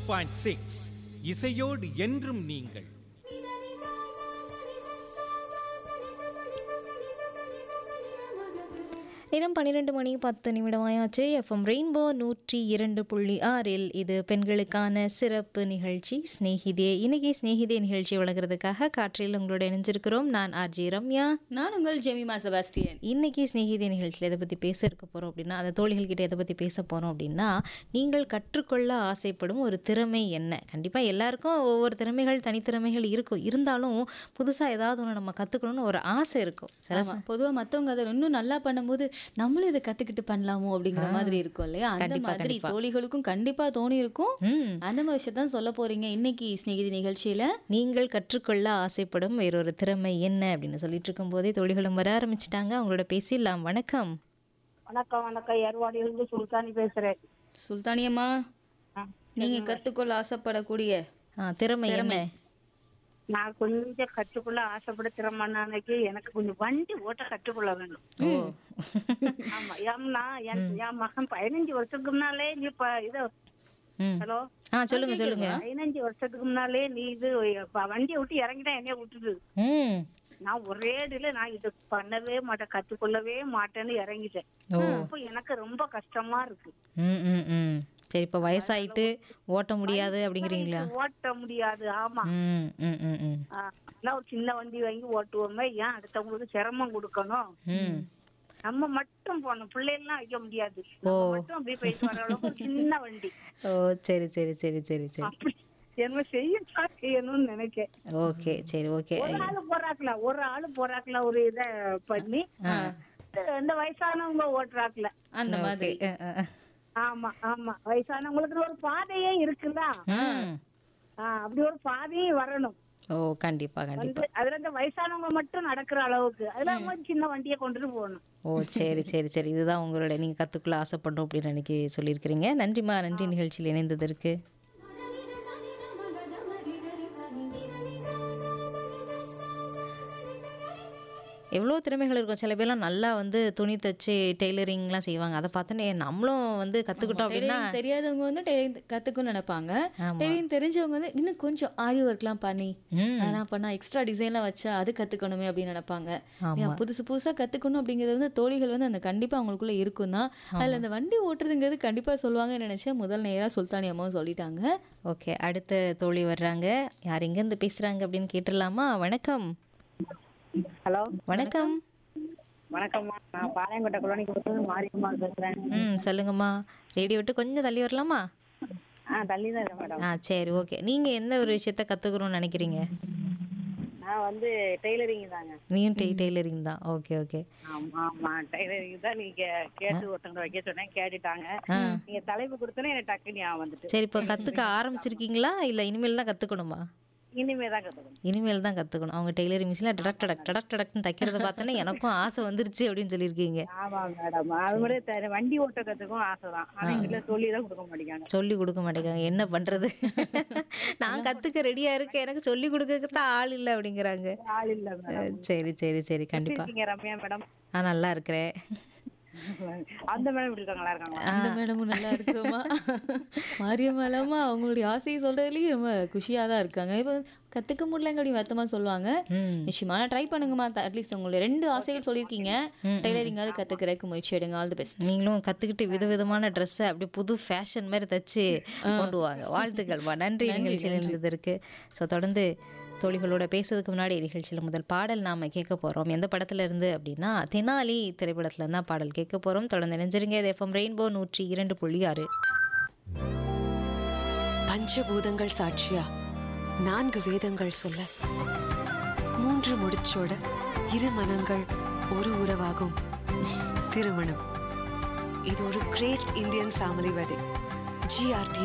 Point six இசையோடு என்றும் நீங்கள் நேரம் பன்னிரெண்டு மணி பத்து நிமிடமாயாச்சு எஃப்எம் ரெயின்போ நூற்றி இரண்டு புள்ளி ஆறில் இது பெண்களுக்கான சிறப்பு நிகழ்ச்சி ஸ்நேகிதே இன்னைக்கு ஸ்நேகிதே நிகழ்ச்சி வழங்குறதுக்காக காற்றில் உங்களோட இணைஞ்சிருக்கிறோம் நான் ஆர்ஜி ரம்யா நான் உங்கள் ஜெமிமா செபாஸ்டியன் இன்னைக்கு ஸ்நேகிதே நிகழ்ச்சியில் எதை பற்றி பேச இருக்க போகிறோம் அப்படின்னா அந்த தோழிகள் கிட்ட எதை பற்றி பேச போகிறோம் அப்படின்னா நீங்கள் கற்றுக்கொள்ள ஆசைப்படும் ஒரு திறமை என்ன கண்டிப்பாக எல்லாருக்கும் ஒவ்வொரு திறமைகள் தனித்திறமைகள் இருக்கும் இருந்தாலும் புதுசாக ஏதாவது ஒன்று நம்ம கற்றுக்கணும்னு ஒரு ஆசை இருக்கும் சில ஆமா பொதுவா மத்தவங்க அதை இன்னும் நல்லா பண்ணும்போது நம்மளும் இதை கத்துக்கிட்டு பண்ணலாமோ அப்படிங்கிற மாதிரி இருக்கும் இல்லையா அந்த கண்டிப்பா, மாதிரி கண்டிப்பா. தோழிகளுக்கும் கண்டிப்பா தோணி இருக்கும் ம் அந்த மாதிரி விஷயத்தான் சொல்ல போறீங்க இன்னைக்கு ஸ்நேகிதி நிகழ்ச்சியில நீங்கள் கற்றுக்கொள்ள ஆசைப்படும் வேறொரு திறமை என்ன அப்படின்னு சொல்லிட்டு இருக்கும்போதே தோழிகளும் வர ஆரம்பிச்சிட்டாங்க அவங்களோட பேசிடலாம் வணக்கம் வணக்கம் வணக்கம் ஏர்வாடியிலிருந்து சுல்தானி பேசுறேன் சுல்தானியம்மா ஆ, நீங்க கத்துக்கொள்ள ஆசைப்படக்கூடிய ஆ, திறமை என்ன நான் கொஞ்சம் கற்றுக்கொள்ள ஆசைப்பட திறமன்னானைக்கு எனக்கு கொஞ்சம் வண்டி ஓட்ட கற்றுக்கொள்ள வேணும் ஆமா ஏன்னா என் என் மகன் பதினஞ்சு வருஷத்துக்கு முன்னாலே நீ இப்ப இது ம் ஹலோ ஆ சொல்லுங்க சொல்லுங்க பதினஞ்சு வருஷத்துக்கு முன்னாலே நீ இது ப- வண்டியை விட்டு இறங்கிட்டா என்னைய விட்டுது ம் நான் ஒரே இதுல நான் இது பண்ணவே மாட்டேன் கற்றுக்கொள்ளவே மாட்டேன்னு இறங்கிட்டேன் ஓ அப்ப எனக்கு ரொம்ப கஷ்டமா இருக்கு ம் ம் ம் சரி இப்போ வயசாயிட்டு ஓட்ட முடியாது அப்படிங்கிறீங்களா ஓட்ட முடியாது ஆமா ம் ம் ம் ம் ஆ, நான் ஒரு சின்ன வண்டி வாங்கி ஓட்டுவோமே ஏன் அடுத்தவங்களுக்கு சிரமம் கொடுக்கணும் ம் நம்ம மட்டும் போகணும் பிள்ளைகள்லாம் வைக்க முடியாது நம்ம மட்டும் அப்படியே போயிட்டு வர அளவுக்கு ஒரு சின்ன வண்டி ஓ சரி சரி சரி சரி சரி அப்படி என்ன செய்யத்தான் செய்யணும்னு நினைக்கேன் ஓகே சரி ஓகே ஒரு ஆளு போறாக்கல ஒரு ஆளு போறாக்கல ஒரு இத பண்ணி இந்த வயசானவங்க ஓட்டுறாக்கல அந்த மாதிரி அ, அ, அ. ஆமா ஆமா வயசானவங்களுக்கு ஒரு பாதையே இருக்குல்ல ம் ஆ, அப்படி ஒரு பாதையே வரணும் ஓ கண்டிப்பா கண்டிப்பா வந்து அதுல இந்த வயசானவங்க மட்டும் நடக்கிற அளவுக்கு அதுல அவங்க சின்ன வண்டியை கொண்டுட்டு போகணும் ஓ சரி சரி சரி இதுதான் உங்களோட நீங்கள் கற்றுக்குள்ள ஆசைப்படணும் அப்படின்னு நினைக்கி சொல்லியிருக்கிறீங்க நன்றிம்மா நன்றி நிகழ்ச்சியில் இணைந்ததற்கு எவ்வளோ திறமைகள் இருக்கும் சில பேர்லாம் நல்லா வந்து துணி தச்சு டெய்லரிங்லாம் செய்வாங்க அதை பார்த்தோன்னே நம்மளும் வந்து கற்றுக்கிட்டோம் அப்படின்னா டெய்லரிங் தெரியாதவங்க வந்து டெய்லரிங் கத்துக்கணும்னு நினைப்பாங்க ஆமா. டெய்லரிங் தெரிஞ்சவங்க வந்து இன்னும் கொஞ்சம் ஆரி ஒர்க்லாம் பண்ணி ம் அதெல்லாம் பண்ணா எக்ஸ்ட்ரா டிசைன்லாம் வச்சா அது கத்துக்கணுமே அப்படின்னு நினைப்பாங்க ஆமா. ஏன் புதுசு புதுசா கத்துக்கணும் அப்படிங்கிறது வந்து தோழிகள் வந்து அந்த கண்டிப்பா அவங்களுக்குள்ள இருக்கும் தான் அதுல அந்த வண்டி ஓட்டுறதுங்கிறது கண்டிப்பா சொல்லுவாங்கன்னு நினைச்சேன் முதல் நேரா சுல்தானி அம்மாவும் சொல்லிட்டாங்க ஓகே அடுத்த தோழி வர்றாங்க யார் எங்கேருந்து பேசுகிறாங்க அப்படின்னு கேட்டுடலாமா வணக்கம் ஹலோ வணக்கம் வணக்கம்மா நான் பாளையங்கோட்டை குளோனிக்கு மாரியம்மா பேசுறேன் ம் சொல்லுங்கம்மா ரேடியோ விட்டு கொஞ்சம் தள்ளி வரலாமா ஆ தள்ளி தான் இருக்கேன் மேடம் ஆ சரி ஓகே நீங்கள் எந்த ஒரு விஷயத்த கற்றுக்கணும்னு நினைக்கிறீங்க நான் வந்து டெய்லரிங் தாங்க நீயும் டெய் டெய்லரிங் தான் ஓகே ஓகே ஆமா ஆமா டெய்லரிங் தான் நீங்க கேட்டு ஒருத்தவங்க வைக்க சொன்னேன் கேட்டுட்டாங்க ஆ நீங்க தலைப்பு கொடுத்தோன்னே எனக்கு டக்குன்னு ஞாபகம் வந்துட்டு சரி இப்போ கற்றுக்க ஆரம்பிச்சிருக்கீங்களா இல்லை இனிமேல் தான் கற்றுக்கணுமா இனிமே தான் கத்துக்கணும் இனிமேல் தான் கற்றுக்கணும் அவங்க டெய்லரிங் மிஷினில் டடக் டடக் டடக் டடக்னு தைக்கிறத பார்த்தோன்னே எனக்கும் ஆசை வந்துருச்சு அப்படின்னு சொல்லியிருக்கீங்க ஆமா மேடம் அது மாதிரி த- வண்டி ஓட்ட கத்துக்கும் ஆசை தான் ஆனா எங்கிட்ட சொல்லி தான் கொடுக்க மாட்டேங்காங்க சொல்லி கொடுக்க மாட்டேங்காங்க என்ன பண்ணுறது நான் கற்றுக்க ரெடியாக இருக்கேன் எனக்கு சொல்லி கொடுக்கறதுக்கு தான் ஆள் இல்லை அப்படிங்கிறாங்க ஆள் இல்ல மேடம் சரி சரி சரி கண்டிப்பாக இருக்கீங்க ரம்யா மேடம் நான் நல்லா இருக்கிறேன் அந்த மேடம் இப்படி இருக்காங்களா இருக்காங்களா அந்த மேடமும் நல்லா இருக்கிறோமா மாரியம்மாலாமா அவங்களுடைய ஆசையை சொல்றதுலயும் ரொம்ப குஷியா தான் இருக்காங்க இப்போ கத்துக்க முடியலங்க அப்படி வருத்தமா சொல்லுவாங்க ம் நிச்சயமா ட்ரை பண்ணுங்கம்மா அட்லீஸ்ட் உங்களுடைய ரெண்டு ஆசைகள் சொல்லியிருக்கீங்க டெய்லரிங்காவது கத்துக்கிறதுக்கு முயற்சி எடுங்க ஆல் தி பெஸ்ட் நீங்களும் கத்துக்கிட்டு விதவிதமான ட்ரெஸ்ஸை அப்படியே புது ஃபேஷன் மாதிரி தச்சு கொண்டு வாங்க வாழ்த்துக்கள்மா நன்றி நிகழ்ச்சியில் இருந்ததற்கு ஸோ தொடர்ந்து தோழிகளோட பேசுறதுக்கு முன்னாடி நிகழ்ச்சியில் முதல் பாடல் நாம கேட்க போறோம் எந்த படத்துல இருந்து அப்படின்னா தெனாலி திரைப்படத்துல இருந்தா பாடல் கேட்க போறோம் தொடர்ந்து நினைஞ்சிருங்க இது எஃப்எம் ரெயின்போ நூற்றி இரண்டு புள்ளி ஆறு பஞ்சபூதங்கள் சாட்சியா நான்கு வேதங்கள் சொல்ல மூன்று முடிச்சோட இரு மனங்கள் ஒரு உறவாகும் திருமணம் இது ஒரு great Indian family wedding GRT